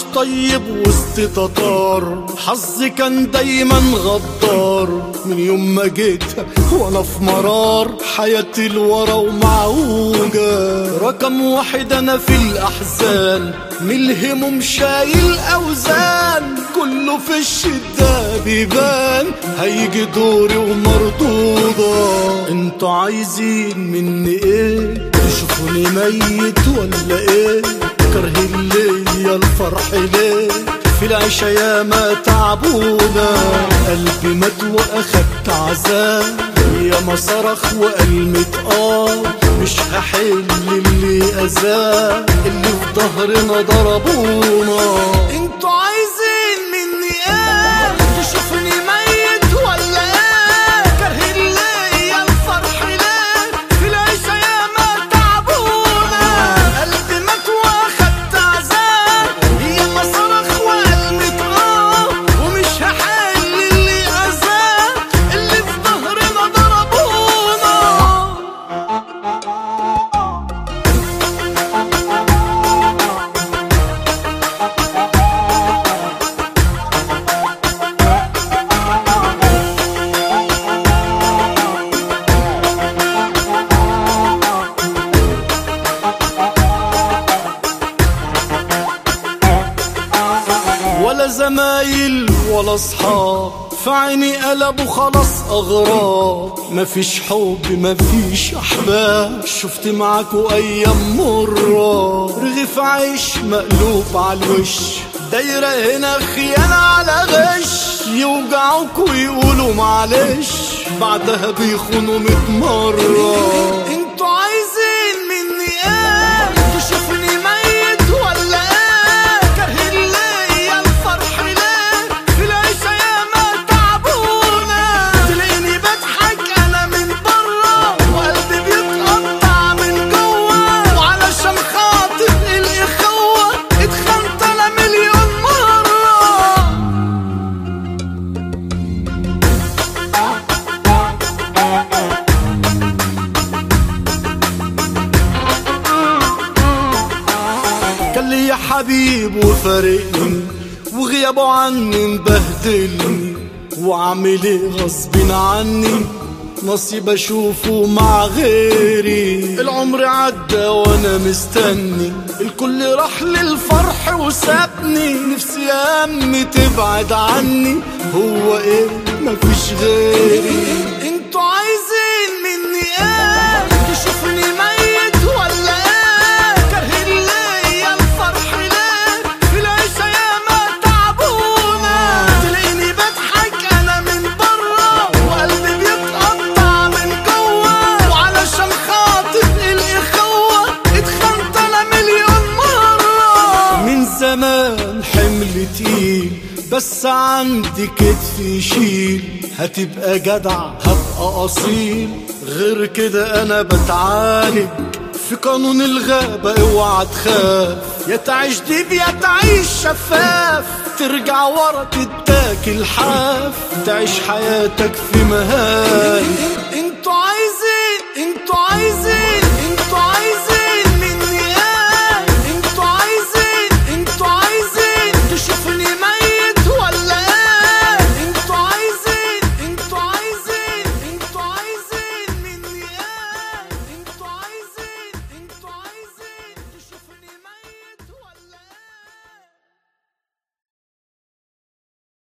طيب وسط تتار حظي كان دايما غدار من يوم ما جيت وانا في مرار حياتي الورا ومعوجة رقم واحد انا في الاحزان من الهموم شايل اوزان كله في الشدة بيبان هيجي دوري ومردودة انتوا عايزين مني ايه تشوفوني ميت ولا ايه كرهين ليا الفرح ليه في العيشة ياما تعبونا قلبي مات واخدت عذاب يا ما صرخ وقلمت اه مش هحل اللي اذاه اللي في ظهرنا ضربونا انتوا عايزين مني ايه تشوفني ميت ولا ايه كارهين ليا الفرح ليه في العيشة ياما تعبونا قلبي مات واخدت عذاب ياما صرخ وقلبي اه ومش هحل اللي اذاه اللي في ظهرنا ضربونا ولا زمايل ولا اصحاب في عيني قلبوا خلاص اغراب مفيش حب مفيش احباب شفت معاكوا ايام مرة رغيف عيش مقلوب على الوش دايرة هنا خيانة على غش يوجعوك ويقولوا معلش بعدها بيخونوا ميت مرة انتوا عايزين مني ايه تشوفني ميت ولا ايه كارهين ليا الفرح ليه في العيشة ياما تعبونا تلاقيني بضحك انا من بره وقلبي بيتقطع من جوه وعلشان خاطر الاخوة اتخنت انا مليون مرة كان لي حبيب وفارقني وغيابه عني مبهدلني واعمل ايه غصب عني نصيب اشوفه مع غيري العمر عدى وانا مستني الكل راح للفرح وسابني نفسي يا امي تبعد عني هو ايه مفيش غيري انتوا عايزين مني ايه تشوفني ميت ولا ايه كارهين ليا الفرح ليه في العيشة ياما تعبونا تلاقيني بضحك انا من بره وقلبي بيتقطع من جوه وعلشان خاطر الاخوة اتخنت انا مليون مرة من زمان حمل تقيل بس عندي كتف يشيل هتبقى جدع هبقى اصيل غير كده انا بتعالج في قانون الغابة اوعى تخاف يا تعيش ديب يا تعيش شفاف ترجع ورا تتاكل حاف تعيش حياتك في مهان انتوا عايزين انتوا عايزين